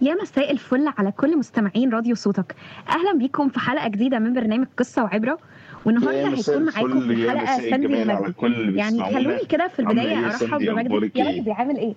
يا مساء الفل على كل مستمعين راديو صوتك اهلا بيكم في حلقه جديده من برنامج قصه وعبره والنهارده يا مساء هيكون معاكم الفل في يا حلقه مساء ساندي الجمال على المجدي كل اللي يعني بيسمعونا خلوني كده في عاملة البدايه ايه يا ارحب ساندي بمجدي اخبارك يا ايه مجدي عامل ايه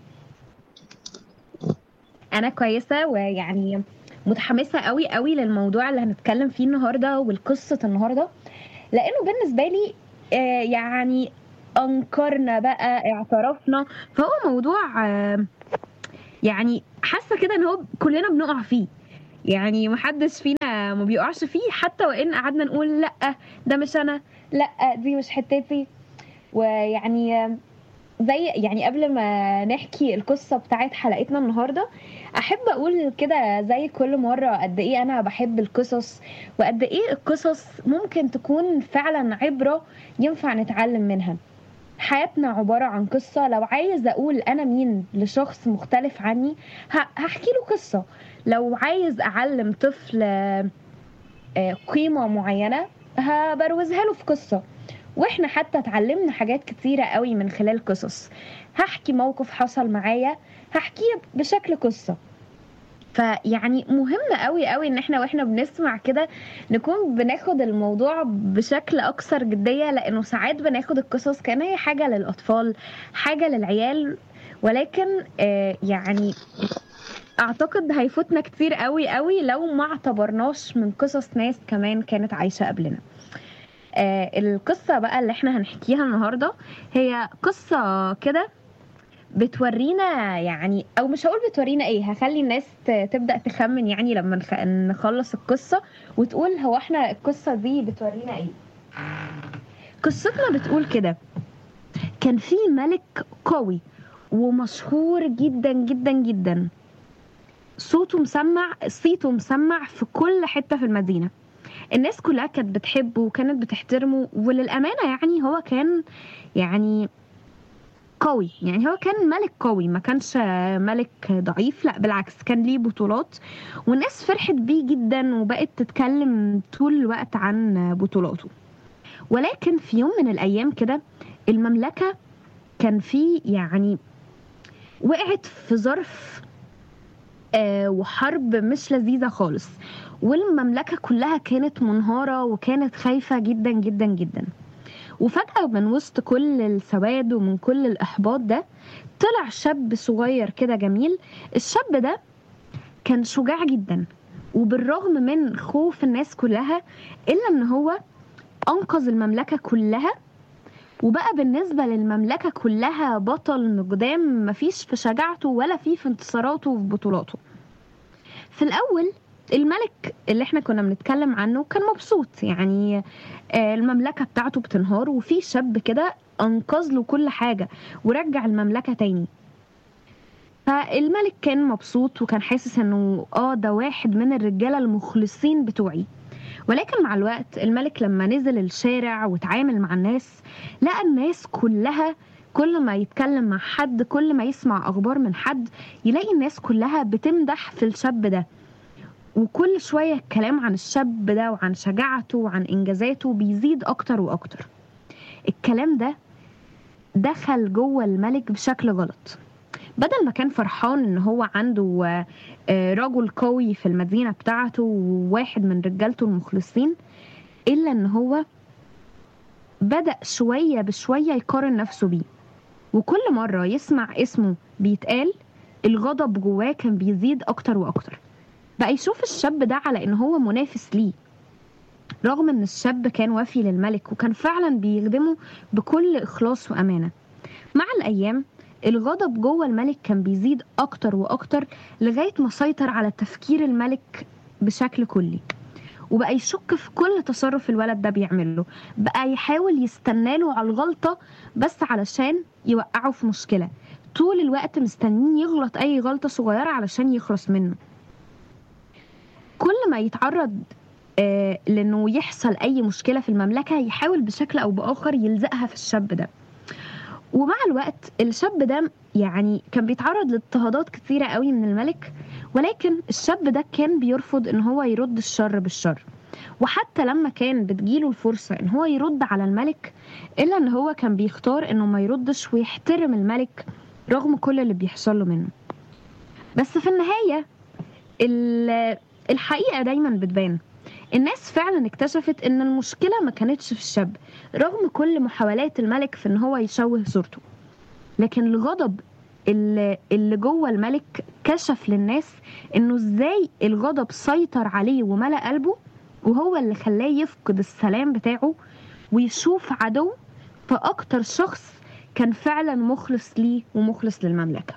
انا كويسه ويعني متحمسه قوي قوي للموضوع اللي هنتكلم فيه النهارده والقصه النهارده لانه بالنسبه لي آه، يعني انكرنا بقى اعترفنا فهو موضوع آه، يعني حاسه كده ان هو كلنا بنقع فيه يعني محدش فينا ما بيقعش فيه حتى وان قعدنا نقول لا ده مش انا لا دي مش حتتي ويعني آه، زي يعني قبل ما نحكي القصة بتاعت حلقتنا النهاردة أحب أقول كده زي كل مرة قد إيه أنا بحب القصص وقد إيه القصص ممكن تكون فعلا عبرة ينفع نتعلم منها حياتنا عبارة عن قصة لو عايز أقول أنا مين لشخص مختلف عني ه- هحكي له قصة لو عايز أعلم طفل آه، آه، قيمة معينة هبروزها له في قصة واحنا حتى اتعلمنا حاجات كتيرة قوي من خلال قصص هحكي موقف حصل معايا هحكيه بشكل قصة فيعني مهم قوي قوي ان احنا واحنا بنسمع كده نكون بناخد الموضوع بشكل اكثر جدية لانه ساعات بناخد القصص كأن هي حاجة للاطفال حاجة للعيال ولكن آه يعني اعتقد هيفوتنا كتير قوي قوي لو ما اعتبرناش من قصص ناس كمان كانت عايشة قبلنا آه القصة بقى اللي احنا هنحكيها النهاردة هي قصة كده بتورينا يعني او مش هقول بتورينا ايه هخلي الناس ت- تبدأ تخمن يعني لما نخ- نخلص القصة وتقول هو احنا القصة دي بتورينا ايه قصتنا بتقول كده كان في ملك قوي ومشهور جدا جدا جدا صوته مسمع صيته مسمع في كل حتة في المدينة الناس كلها كانت بتحبه وكانت بتحترمه وللأمانة يعني هو كان يعني قوي يعني هو كان ملك قوي ما كانش ملك ضعيف لا بالعكس كان ليه بطولات والناس فرحت بيه جدا وبقت تتكلم طول الوقت عن بطولاته ولكن في يوم من الأيام كده المملكة كان في يعني وقعت في ظرف آه، وحرب مش لذيذة خالص والمملكة كلها كانت منهارة وكانت خايفة جدا جدا جدا وفجأة من وسط كل السواد ومن كل الإحباط ده طلع شاب صغير كده جميل الشاب ده كان شجاع جدا وبالرغم من خوف الناس كلها إلا إن هو أنقذ المملكة كلها وبقى بالنسبة للمملكة كلها بطل مقدام مفيش في شجاعته ولا فيه في انتصاراته وفي بطولاته في الأول الملك اللي احنا كنا بنتكلم عنه كان مبسوط يعني آه، المملكة بتاعته بتنهار وفي شاب كده أنقذ له كل حاجة ورجع المملكة تاني فالملك كان مبسوط وكان حاسس انه اه ده واحد من الرجالة المخلصين بتوعي ولكن مع الوقت الملك لما نزل الشارع وتعامل مع الناس لقى الناس كلها كل ما يتكلم مع حد كل ما يسمع أخبار من حد يلاقي الناس كلها بتمدح في الشاب ده وكل شوية الكلام عن الشاب ده وعن شجاعته وعن إنجازاته بيزيد أكتر وأكتر الكلام ده دخل جوه الملك بشكل غلط بدل ما كان فرحان ان هو عنده آه، آه، رجل قوي في المدينة بتاعته وواحد من رجالته المخلصين الا ان هو بدأ شوية بشوية يقارن نفسه بيه وكل مرة يسمع اسمه بيتقال الغضب جواه كان بيزيد أكتر وأكتر بقى يشوف الشاب ده على إن هو منافس ليه رغم إن الشاب كان وفي للملك وكان فعلا بيخدمه بكل إخلاص وأمانة مع الأيام الغضب جوه الملك كان بيزيد أكتر وأكتر لغاية ما سيطر على تفكير الملك بشكل كلي وبقى يشك في كل تصرف الولد ده بيعمله بقى يحاول يستناله على الغلطة بس علشان يوقعه في مشكلة طول الوقت مستنين يغلط أي غلطة صغيرة علشان يخلص منه كل ما يتعرض آه لأنه يحصل أي مشكلة في المملكة يحاول بشكل أو بآخر يلزقها في الشاب ده ومع الوقت الشاب ده يعني كان بيتعرض لاضطهادات كتيرة قوي من الملك ولكن الشاب ده كان بيرفض ان هو يرد الشر بالشر وحتى لما كان بتجيله الفرصة ان هو يرد على الملك الا ان هو كان بيختار انه ما يردش ويحترم الملك رغم كل اللي بيحصل له منه بس في النهاية ال- الحقيقة دايما بتبان الناس فعلا اكتشفت ان المشكلة ما كانتش في الشاب رغم كل محاولات الملك في ان هو يشوه صورته لكن الغضب اللي, اللي جوه الملك كشف للناس انه ازاي الغضب سيطر عليه وملأ قلبه وهو اللي خلاه يفقد السلام بتاعه ويشوف عدو فأكتر شخص كان فعلا مخلص ليه ومخلص للمملكة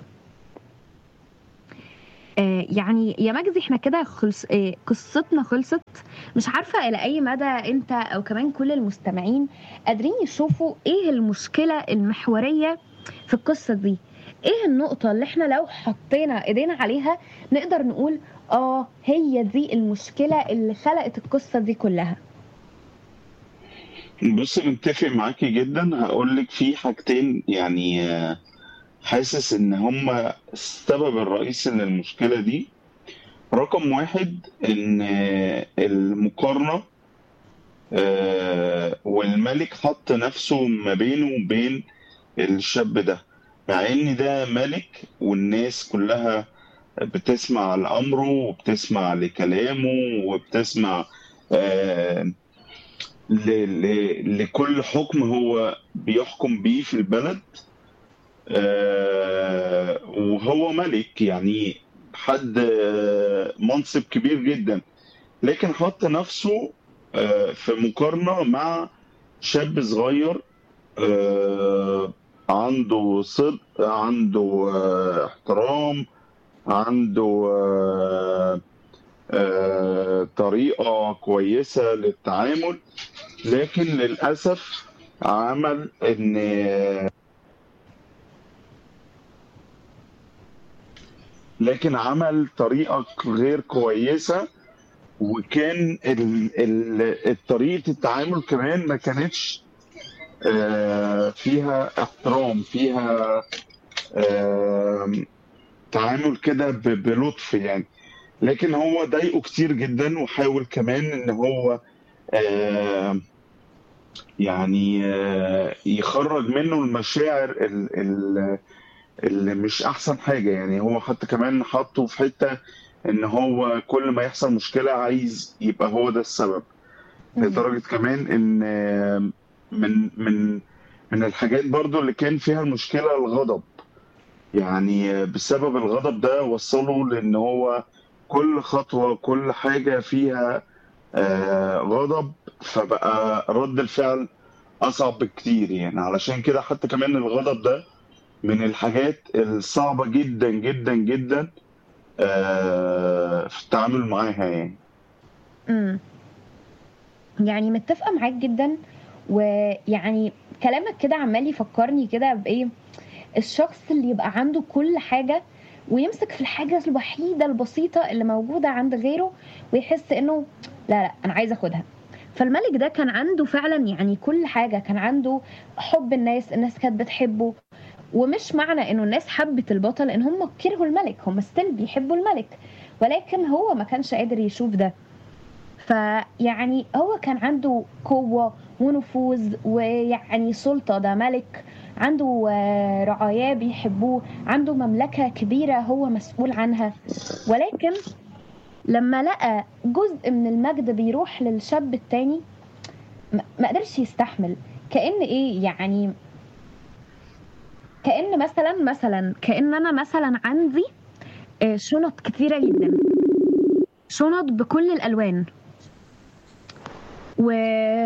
آه يعني يا مجدي احنا كده خلص آه قصتنا خلصت مش عارفة إلى أي مدى أنت أو كمان كل المستمعين قادرين يشوفوا إيه المشكلة المحورية في القصة دي إيه النقطة اللي احنا لو حطينا إيدينا عليها نقدر نقول آه هي دي المشكلة اللي خلقت القصة دي كلها بص متفق معاكي جدا هقول لك في حاجتين يعني آه، حاسس ان هما السبب الرئيسي للمشكلة دي رقم واحد ان آه، المقارنة آه، والملك حط نفسه ما بينه وبين الشاب ده مع ان ده ملك والناس كلها بتسمع لأمره وبتسمع لكلامه وبتسمع آه، ل- ل- لكل حكم هو بيحكم بيه في البلد آه، وهو ملك يعني حد آه، منصب كبير جدا لكن حط نفسه آه، في مقارنة مع شاب صغير آه، عنده صدق عنده آه، احترام عنده آه، آه، طريقة كويسة للتعامل لكن للأسف عمل إن لكن عمل طريقة غير كويسة وكان ال... ال... طريقة التعامل كمان ما كانتش آه، فيها احترام فيها آه، تعامل كده ب... بلطف يعني لكن هو ضايقه كتير جدا وحاول كمان ان هو آه، يعني آه، يخرج منه المشاعر ال- ال- اللي مش احسن حاجة يعني هو حتى كمان حطه في حتة ان هو كل ما يحصل مشكلة عايز يبقى هو ده السبب مم. لدرجة كمان ان آه، من من من الحاجات برضو اللي كان فيها المشكلة الغضب يعني آه، بسبب الغضب ده وصله لان هو كل خطوة كل حاجة فيها آه، غضب فبقى رد الفعل أصعب بكتير يعني علشان كده حتى كمان الغضب ده من الحاجات الصعبة جدا جدا جدا آه، في التعامل معاها يعني امم يعني متفقة معاك جدا ويعني كلامك كده عمال يفكرني كده بإيه الشخص اللي يبقى عنده كل حاجة ويمسك في الحاجة الوحيدة البسيطة اللي موجودة عند غيره ويحس إنه لا لا أنا عايز أخدها فالملك ده كان عنده فعلا يعني كل حاجة كان عنده حب الناس الناس كانت بتحبه ومش معنى انه الناس حبت البطل ان هم كرهوا الملك هم ستيل بيحبوا الملك ولكن هو ما كانش قادر يشوف ده فيعني هو كان عنده قوة ونفوذ ويعني سلطة ده ملك عنده آه، رعاياه بيحبوه عنده مملكة كبيرة هو مسؤول عنها ولكن لما لقى جزء من المجد بيروح للشاب التاني ما ما قدرش يستحمل كأن ايه يعني كأن مثلا مثلا كأن انا مثلا عندي آه، شنط كتيرة جدا شنط بكل الألوان و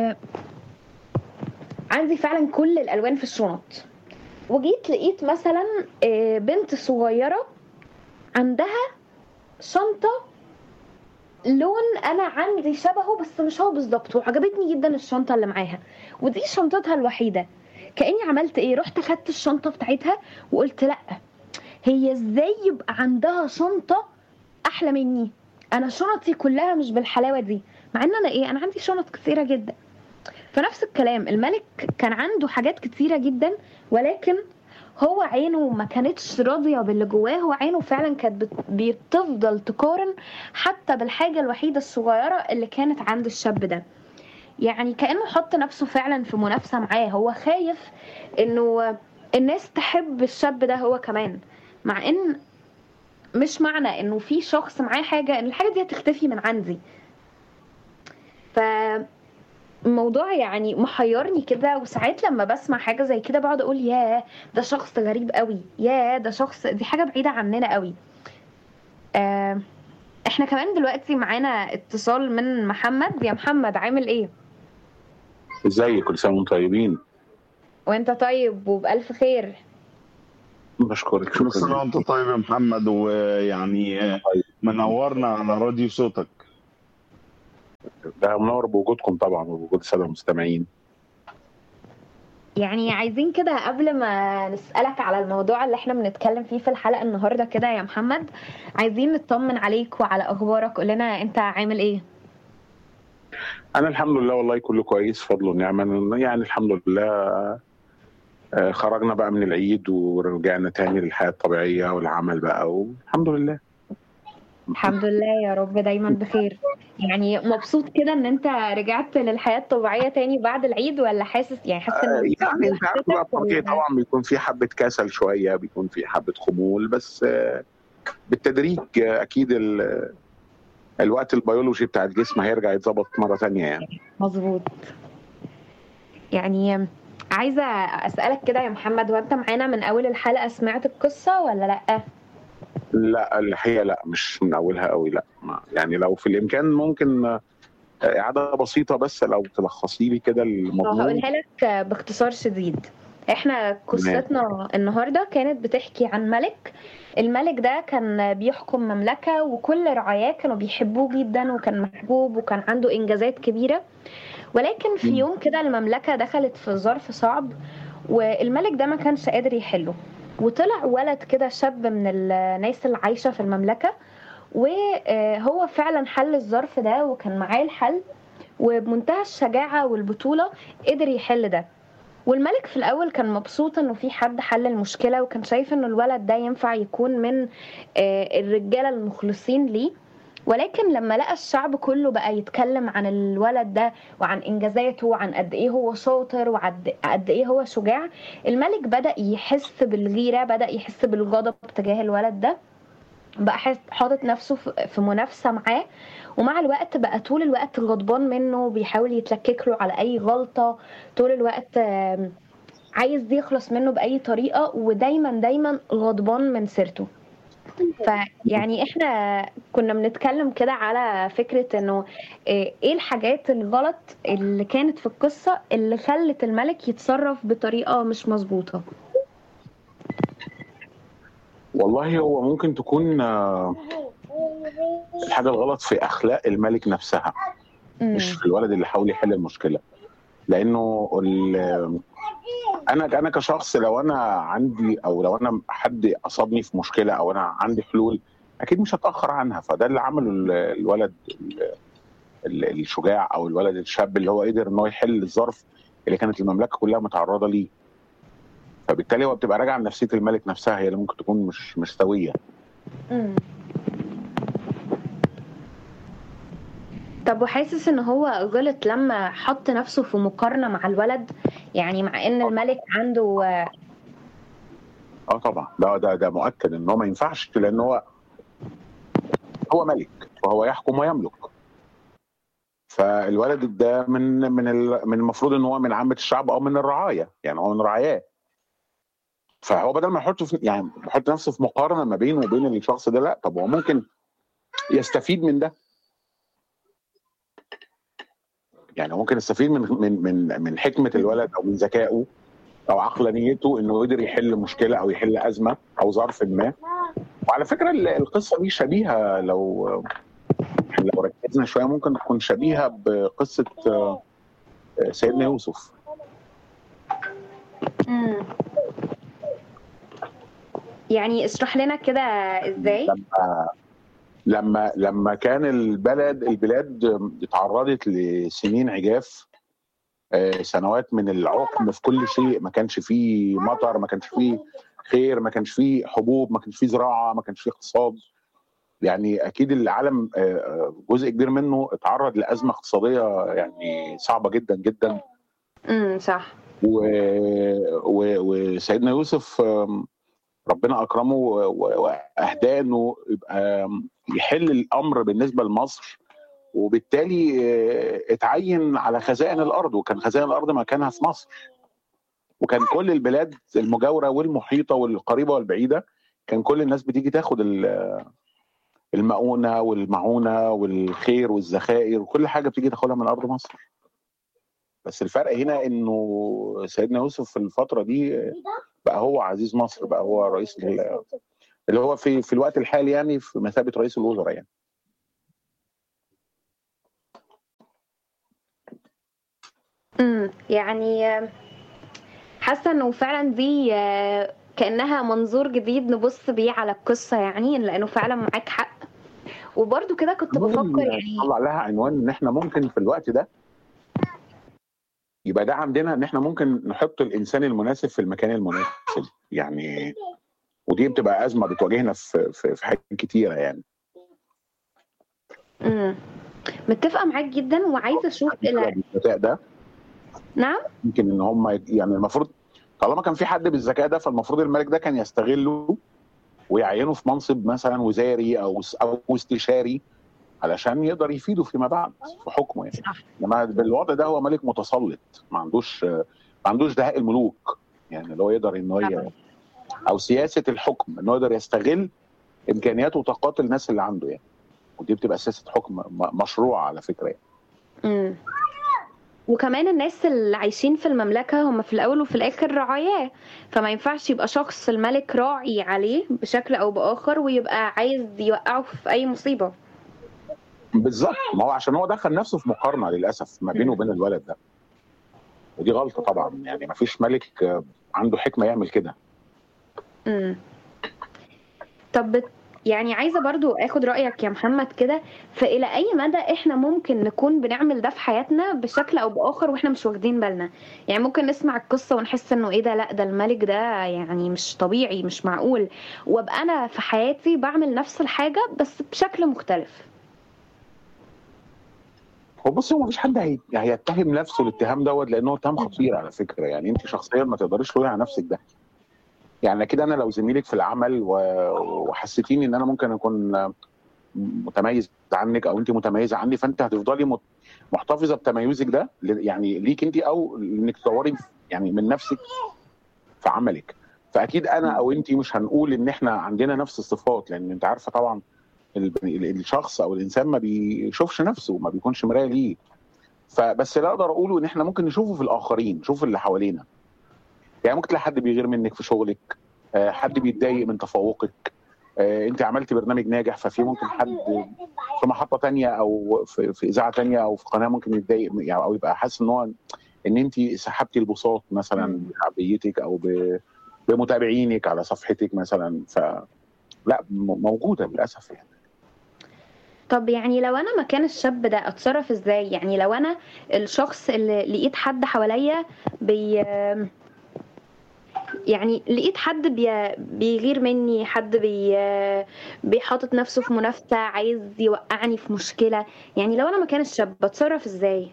عندي فعلا كل الألوان في الشنط وجيت لقيت مثلا آه، بنت صغيرة عندها شنطة لون انا عندي شبهه بس مش هو بالظبط وعجبتني جدا الشنطه اللي معاها ودي شنطتها الوحيده كاني عملت ايه رحت خدت الشنطه بتاعتها وقلت لا هي ازاي يبقى عندها شنطه احلى مني انا شنطي كلها مش بالحلاوه دي مع ان انا ايه انا عندي شنط كثيره جدا فنفس الكلام الملك كان عنده حاجات كتيره جدا ولكن هو عينه ما كانتش راضيه باللي جواه هو عينه فعلا كانت بت- بتفضل تقارن حتى بالحاجه الوحيده الصغيره اللي كانت عند الشاب ده يعني كانه حط نفسه فعلا في منافسه معاه هو خايف انه الناس تحب الشاب ده هو كمان مع ان مش معنى انه في شخص معاه حاجه ان الحاجه دي هتختفي من عندي ف الموضوع يعني محيرني كده وساعات لما بسمع حاجه زي كده بقعد اقول ياه ده شخص غريب قوي ياه ده شخص دي حاجه بعيده عننا قوي آه احنا كمان دلوقتي معانا اتصال من محمد يا محمد عامل ايه ازيك كل سنه وانتم طيبين وانت طيب وبألف خير بشكرك كل سنه شكرا وانت طيب يا محمد ويعني آه، منورنا على راديو صوتك ده منور بوجودكم طبعا وبوجود الساده المستمعين يعني عايزين كده قبل ما نسألك على الموضوع اللي احنا بنتكلم فيه في الحلقة النهاردة كده يا محمد عايزين نطمن عليك وعلى أخبارك قول لنا انت عامل ايه انا الحمد لله والله كله كويس فضل ونعمه يعني الحمد لله آه، خرجنا بقى من العيد ورجعنا تاني للحياه الطبيعيه والعمل بقى والحمد لله الحمد لله يا رب دايما بخير يعني مبسوط كده ان انت رجعت للحياة الطبيعية تاني بعد العيد ولا حاسس يعني حاسس آه، ان يعني انت عارف بقى الطبيعي ولا- طبعا بيكون في حبه كسل شويه بيكون في حبه خمول بس آه، بالتدريج آه، اكيد ال- الوقت البيولوجي بتاع الجسم هيرجع يتظبط مره تانية يعني مظبوط يعني عايزة أسألك كده يا محمد وانت معانا من أول الحلقة سمعت القصة ولا لأ؟ لا الحقيقه لا مش من اولها قوي لا ما يعني لو في الامكان ممكن آه، اعاده بسيطه بس لو تلخصي لي كده المضمون هقولها لك باختصار شديد احنا قصتنا النهارده كانت بتحكي عن ملك الملك ده كان بيحكم مملكة وكل رعاياه كانوا بيحبوه جدا وكان محبوب وكان عنده إنجازات كبيرة ولكن في مم. يوم كده المملكة دخلت في ظرف صعب والملك ده ما كانش قادر يحله وطلع ولد كده شاب من الناس اللي عايشة في المملكة وهو فعلا حل الظرف ده وكان معاه الحل وبمنتهى الشجاعة والبطولة قدر يحل ده والملك في الأول كان مبسوط إنه في حد حل المشكلة وكان شايف إنه الولد ده ينفع يكون من آه، الرجالة المخلصين ليه ولكن لما لقى الشعب كله بقى يتكلم عن الولد ده وعن إنجازاته وعن قد إيه هو شاطر وقد قد إيه هو شجاع الملك بدأ يحس بالغيرة بدأ يحس بالغضب تجاه الولد ده بقى حس- حاطط نفسه في في منافسة معاه ومع الوقت بقى طول الوقت غضبان منه بيحاول يتلكك له على اي غلطة طول الوقت آم، عايز يخلص منه بأي طريقة ودايما دايما غضبان من سيرته فيعني احنا كنا بنتكلم كده على فكرة انه آه، ايه الحاجات الغلط اللي كانت في القصة اللي خلت الملك يتصرف بطريقة مش مظبوطة والله هو ممكن تكون آه، الحاجه الغلط في اخلاق الملك نفسها مم. مش في الولد اللي حاول يحل المشكله لانه ال- انا انا كشخص لو انا عندي او لو انا حد اصابني في مشكله او انا عندي حلول اكيد مش هتاخر عنها فده اللي عمله ال- الولد ال- ال- الشجاع او الولد الشاب اللي هو قدر ان هو يحل الظرف اللي كانت المملكه كلها متعرضه ليه فبالتالي هو بتبقى راجعه لنفسيه الملك نفسها هي اللي ممكن تكون مش مش سويه مم. طب وحاسس ان هو غلط لما حط نفسه في مقارنة مع الولد يعني مع ان الملك عنده اه طبعا ده ده ده مؤكد ان هو ما ينفعش لان هو هو ملك وهو يحكم ويملك فالولد ده من من ال- من المفروض ان هو من عامه الشعب او من الرعايه يعني هو من رعاياه فهو بدل ما يحط في يعني يحط نفسه في مقارنه ما بينه وبين الشخص ده لا طب هو ممكن يستفيد من ده يعني هو ممكن يستفيد من من من من حكمه الولد او من ذكائه او عقلانيته انه قدر يحل مشكله او يحل ازمه او ظرف ما وعلى فكره ال- القصه دي شبيهه لو لو ركزنا شويه ممكن تكون شبيهه بقصه آه، سيدنا يوسف مم. يعني اشرح لنا كده ازاي لما لما لما كان البلد البلاد اتعرضت لسنين عجاف آه، سنوات من العقم في كل شيء ما كانش فيه مطر ما كانش فيه خير ما كانش فيه حبوب ما كانش فيه زراعه ما كانش فيه اقتصاد يعني اكيد العالم آه، آه، جزء كبير منه اتعرض لازمه اقتصاديه يعني صعبه جدا جدا امم صح و... و... وسيدنا يوسف آم، ربنا اكرمه و- واهداه انه يبقى يحل الامر بالنسبه لمصر وبالتالي آه، اتعين على خزائن الارض وكان خزائن الارض مكانها في مصر وكان كل البلاد المجاوره والمحيطه والقريبه والبعيده كان كل الناس بتيجي تاخد ال- المؤونه والمعونه والخير والذخائر وكل حاجه بتيجي تاخدها من ارض مصر بس الفرق هنا انه سيدنا يوسف في الفتره دي بقى هو عزيز مصر بقى هو رئيس ال- اللي هو في في الوقت الحالي يعني في مثابه رئيس الوزراء يعني امم يعني آه، حاسه انه فعلا دي آه، كانها منظور جديد نبص بيه على القصه يعني لانه فعلا معاك حق وبرده كده كنت بفكر يعني طلع لها عنوان ان احنا ممكن في الوقت ده يبقى ده عندنا ان احنا ممكن نحط الانسان المناسب في المكان المناسب يعني ودي بتبقى ازمه بتواجهنا في في, في حاجات كتيره يعني امم متفقه معاك جدا وعايزه اشوف الى الذكاء ده نعم يمكن ان هم يعني المفروض طالما كان في حد بالذكاء ده فالمفروض الملك ده كان يستغله ويعينه في منصب مثلا وزاري او او استشاري علشان يقدر يفيده فيما بعد في حكمه يعني صح انما بالوضع ده هو ملك متسلط ما عندوش ما عندوش دهاء الملوك يعني اللي هو يقدر ان هو ي- او سياسه الحكم ان هو يقدر يستغل امكانيات وطاقات الناس اللي عنده يعني ودي بتبقى سياسه حكم م- مشروعه على فكره يعني. امم وكمان الناس اللي عايشين في المملكة هم في الأول وفي الآخر رعاياه فما ينفعش يبقى شخص الملك راعي عليه بشكل أو بآخر ويبقى عايز يوقعه في أي مصيبة بالظبط ما هو عشان هو دخل نفسه في مقارنه للاسف ما بينه وبين الولد ده ودي غلطه طبعا يعني ما فيش ملك آه، عنده حكمه يعمل كده امم طب بت- يعني عايزة برضو اخد رأيك يا محمد كده فإلى أي مدى احنا ممكن نكون بنعمل ده في حياتنا بشكل أو بآخر واحنا مش واخدين بالنا يعني ممكن نسمع القصة ونحس انه ايه ده لا ده الملك ده يعني مش طبيعي مش معقول وابقى انا في حياتي بعمل نفس الحاجة بس بشكل مختلف هو بص هو ما فيش حد هي- هيتهم نفسه الاتهام دوت لانه اتهام خطير على فكره يعني انت شخصيا ما تقدريش تقولي على نفسك ده يعني اكيد انا لو زميلك في العمل و- وحسيتيني ان انا ممكن اكون متميز عنك او انت متميزه عني فانت هتفضلي مت- محتفظه بتميزك ده ل- يعني ليك انت او انك تطوري يعني من نفسك في عملك فاكيد انا او انت مش هنقول ان احنا عندنا نفس الصفات لان انت عارفه طبعا ال- ال- الشخص او الانسان ما بيشوفش نفسه ما بيكونش مرايه ليه فبس اللي اقدر اقوله ان احنا ممكن نشوفه في الاخرين نشوف اللي حوالينا يعني ممكن تلاقي حد بيغير منك في شغلك آه، حد بيتضايق من تفوقك آه، انت عملتي برنامج ناجح ففي ممكن حد في محطه تانية او في, في اذاعه تانية او في قناه ممكن يتضايق يعني او يبقى حاسس ان هو ان انت سحبتي البساط مثلا بشعبيتك او ب- بمتابعينك على صفحتك مثلا ف لا م- موجوده للاسف يعني طب يعني لو انا مكان الشاب ده اتصرف ازاي يعني لو انا الشخص اللي لقيت حد حواليا بي يعني لقيت حد بي... بيغير مني حد بي... بيحاطط نفسه في منافسة عايز يوقعني في مشكلة يعني لو انا مكان الشاب بتصرف ازاي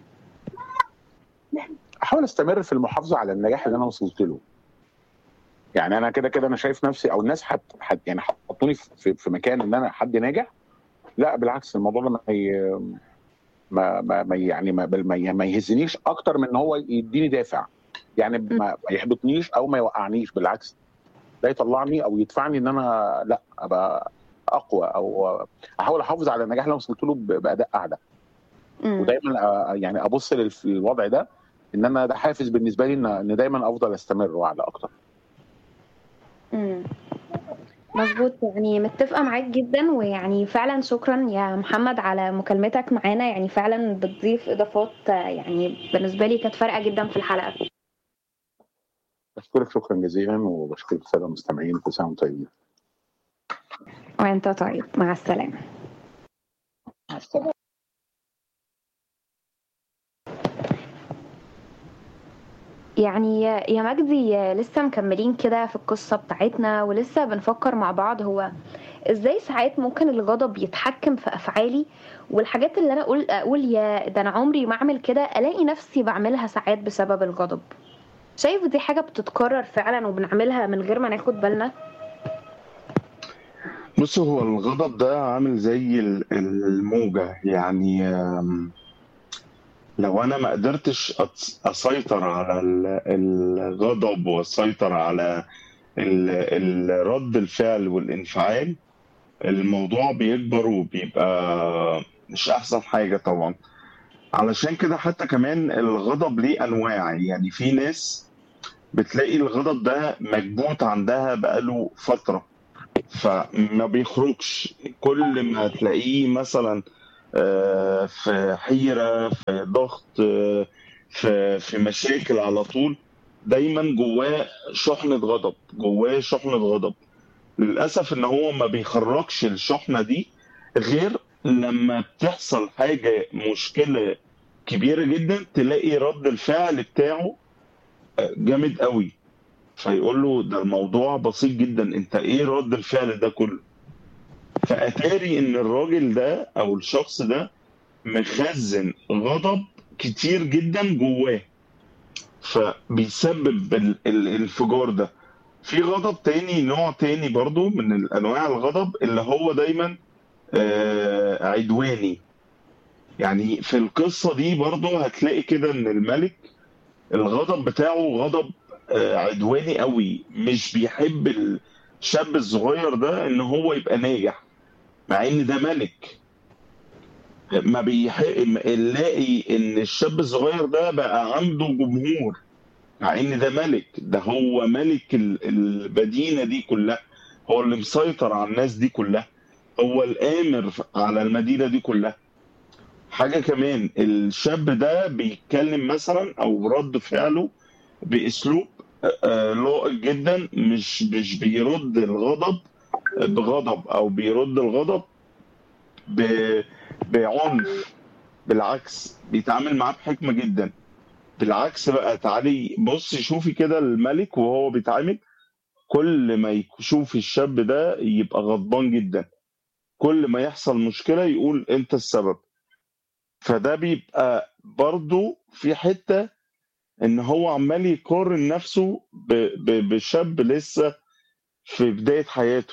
احاول استمر في المحافظه على النجاح اللي انا وصلت له يعني انا كده كده انا شايف نفسي او الناس حت, حت يعني حطوني في, في مكان ان انا حد ناجح لا بالعكس الموضوع ده ما هي ما, ما, ما يعني ما, بل- ما, ي- ما يهزنيش اكتر من ان هو يديني دافع يعني ما, ما يحبطنيش او ما يوقعنيش بالعكس ده يطلعني او يدفعني ان انا لا ابقى اقوى او احاول احافظ على النجاح اللي انا وصلت له ب- باداء اعلى مم. ودايما أ- يعني ابص للف- للوضع ده ان انا ده حافز بالنسبه لي ان ان دايما افضل استمر واعلى اكتر مم. مظبوط يعني متفقة معاك جدا ويعني فعلا شكرا يا محمد على مكالمتك معانا يعني فعلا بتضيف إضافات آه، يعني بالنسبة لي كانت فارقة جدا في الحلقة بشكرك شكرا جزيلا وبشكر الساده المستمعين كل سنه وانتم طيبين وانت طيب مع السلامة مع السلامه يعني يا مجدي لسه مكملين كده في القصة بتاعتنا ولسه بنفكر مع بعض هو ازاي ساعات ممكن الغضب يتحكم في افعالي والحاجات اللي انا اقول اقول يا ده انا عمري ما اعمل كده الاقي نفسي بعملها ساعات بسبب الغضب شايف دي حاجة بتتكرر فعلا وبنعملها من غير ما ناخد بالنا بص هو الغضب ده عامل زي ال- الموجة يعني آم، لو أنا ما قدرتش أت- أسيطر على ال- الغضب وأسيطر على ال- ال- رد الفعل والانفعال الموضوع بيكبر وبيبقى مش أحسن حاجة طبعا علشان كده حتى كمان الغضب ليه أنواع يعني في ناس بتلاقي الغضب ده مكبوت عندها بقاله فترة فما بيخرجش كل ما تلاقيه مثلا آه، في حيرة في ضغط آه، في في مشاكل على طول دايما جواه شحنة غضب جواه شحنة غضب للأسف إن هو ما بيخرجش الشحنة دي غير لما بتحصل حاجة مشكلة كبيرة جدا تلاقي رد الفعل بتاعه آه، جامد قوي فيقول له ده الموضوع بسيط جدا انت ايه رد الفعل ده كله فاتاري ان الراجل ده او الشخص ده مخزن غضب كتير جدا جواه فبيسبب ال- ال- الانفجار ده في غضب تاني نوع تاني برضو من الانواع الغضب اللي هو دايما آه، عدواني يعني في القصة دي برضو هتلاقي كده ان الملك الغضب بتاعه غضب آه، عدواني قوي مش بيحب الشاب الصغير ده ان هو يبقى ناجح مع ان ده ملك ما بيحب نلاقي ان الشاب الصغير ده بقى عنده جمهور مع ان ده ملك ده هو ملك ال- المدينة دي كلها هو اللي مسيطر على الناس دي كلها هو الآمر على المدينة دي كلها حاجة كمان الشاب ده بيتكلم مثلا او رد فعله باسلوب آه، لائق جدا مش مش بيرد الغضب بغضب او بيرد الغضب ب- بعنف بالعكس بيتعامل معاه بحكمة جدا بالعكس بقى تعالي بص شوفي كده الملك وهو بيتعامل كل ما يشوف الشاب ده يبقى غضبان جدا كل ما يحصل مشكلة يقول انت السبب فده بيبقى برضو في حتة ان هو عمال يقارن نفسه ب... ب... بشاب لسه في بداية حياته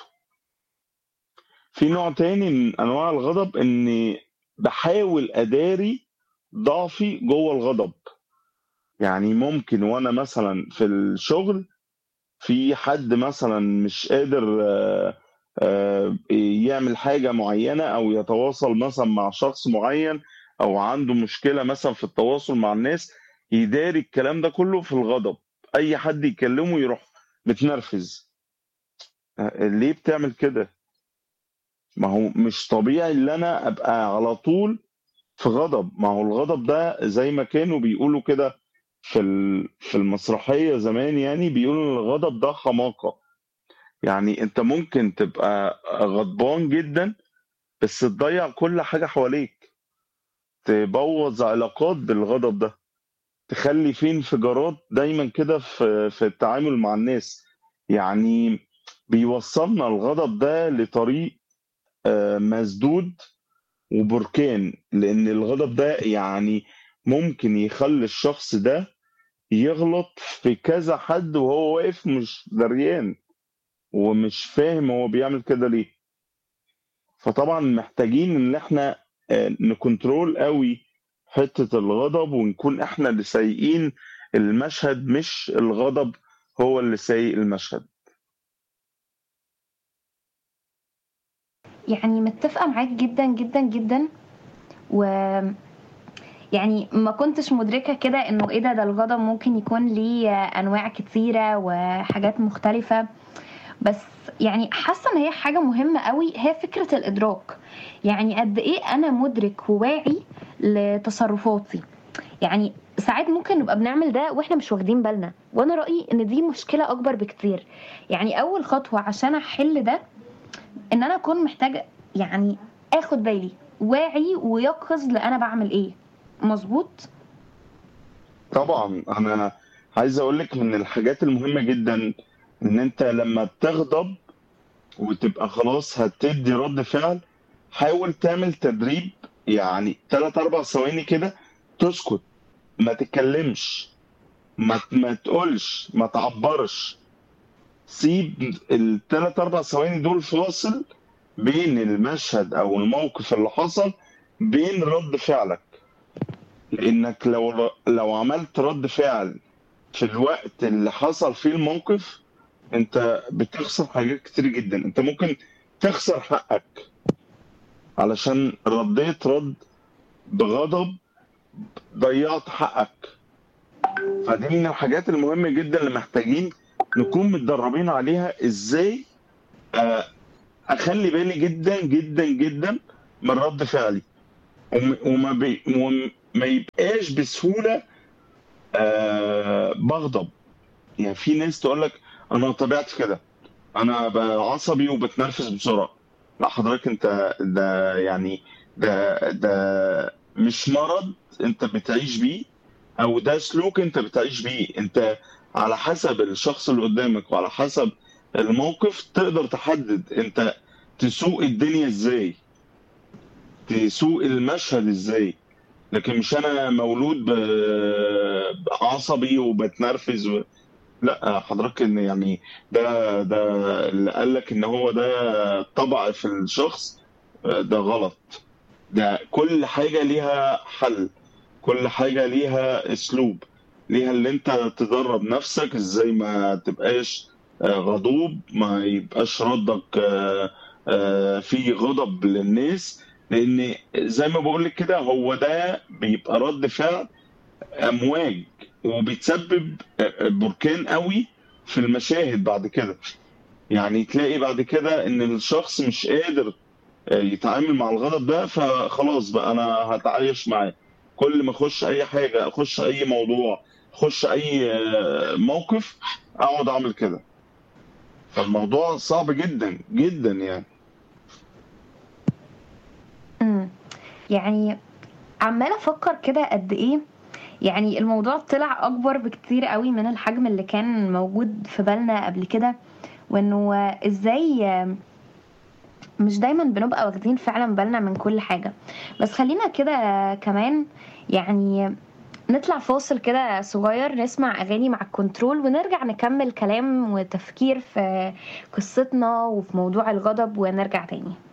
في نوع تاني من انواع الغضب اني بحاول اداري ضعفي جوه الغضب يعني ممكن وانا مثلا في الشغل في حد مثلا مش قادر آه، آه، يعمل حاجة معينة او يتواصل مثلا مع شخص معين او عنده مشكلة مثلا في التواصل مع الناس يداري الكلام ده كله في الغضب اي حد يكلمه يروح متنرفز آه، ليه بتعمل كده ما هو مش طبيعي ان انا ابقى على طول في غضب ما هو الغضب ده زي ما كانوا بيقولوا كده في ال- في المسرحية زمان يعني بيقولوا ان الغضب ده حماقة يعني انت ممكن تبقى غضبان جدا بس تضيع كل حاجة حواليك تبوظ علاقات بالغضب ده تخلي فيه انفجارات دايما كده في في التعامل مع الناس يعني بيوصلنا الغضب ده لطريق آه، مسدود وبركان لان الغضب ده يعني ممكن يخلي الشخص ده يغلط في كذا حد وهو واقف مش دريان ومش فاهم هو بيعمل كده ليه فطبعا محتاجين ان احنا آه، نكنترول قوي حتة الغضب ونكون احنا اللي سايقين المشهد مش الغضب هو اللي سايق المشهد يعني متفقة معاك جدا جدا جدا و يعني ما كنتش مدركة كده انه ايه ده ده الغضب ممكن يكون ليه انواع كتيرة وحاجات مختلفة بس يعني حاسة ان هي حاجة مهمة قوي هي فكرة الادراك يعني قد ايه انا مدرك وواعي لتصرفاتي يعني ساعات ممكن نبقى بنعمل ده واحنا مش واخدين بالنا وانا رأيي ان دي مشكلة اكبر بكتير يعني اول خطوة عشان احل ده ان انا اكون محتاجة يعني اخد بالي واعي ويقظ لانا بعمل ايه مظبوط طبعا انا عايز اقول لك من الحاجات المهمة جدا ان انت لما بتغضب وتبقى خلاص هتدي رد فعل حاول تعمل تدريب يعني 3 4 ثواني كده تسكت ما تتكلمش ما ما تقولش ما تعبرش سيب الثلاث اربع ثواني دول فاصل بين المشهد او الموقف اللي حصل بين رد فعلك لانك لو لو عملت رد فعل في الوقت اللي حصل فيه الموقف انت بتخسر حاجات كتير جدا انت ممكن تخسر حقك علشان رديت رد بغضب ضيعت حقك فدي من الحاجات المهمة جدا اللي محتاجين نكون متدربين عليها ازاي آه، اخلي بالي جدا جدا جدا من رد فعلي وم- وما بي وما يبقاش بسهولة آه، بغضب يعني في ناس تقول لك انا طبيعتي كده انا ب- عصبي وبتنرفز بسرعة لا حضرتك انت ده يعني ده ده مش مرض انت بتعيش بيه او ده سلوك انت بتعيش بيه انت على حسب الشخص اللي قدامك وعلى حسب الموقف تقدر تحدد انت تسوق الدنيا ازاي تسوق المشهد ازاي لكن مش انا مولود ب- عصبي وبتنرفز و... لا حضرتك ان يعني ده ده اللي قال لك ان هو ده طبع في الشخص ده غلط ده كل حاجة ليها حل كل حاجة ليها اسلوب ليها اللي انت تدرب نفسك ازاي ما تبقاش آه، غضوب ما يبقاش ردك آه، آه، في غضب للناس لان زي ما بقول لك كده هو ده بيبقى رد فعل امواج وبيتسبب آه، بركان قوي في المشاهد بعد كده يعني تلاقي بعد كده ان الشخص مش قادر آه، يتعامل مع الغضب ده فخلاص بقى انا هتعايش معاه كل ما اخش اي حاجه اخش اي موضوع اخش اي آه، موقف اقعد اعمل كده فالموضوع صعب جدا جدا يعني امم يعني عمالة افكر كده قد ايه يعني الموضوع طلع اكبر بكتير قوي من الحجم اللي كان موجود في بالنا قبل كده وانه ازاي مش دايما بنبقى واخدين فعلا بالنا من كل حاجة بس خلينا كده كمان يعني نطلع فاصل كده صغير نسمع اغاني مع الكنترول ونرجع نكمل كلام وتفكير في قصتنا وفي موضوع الغضب ونرجع تاني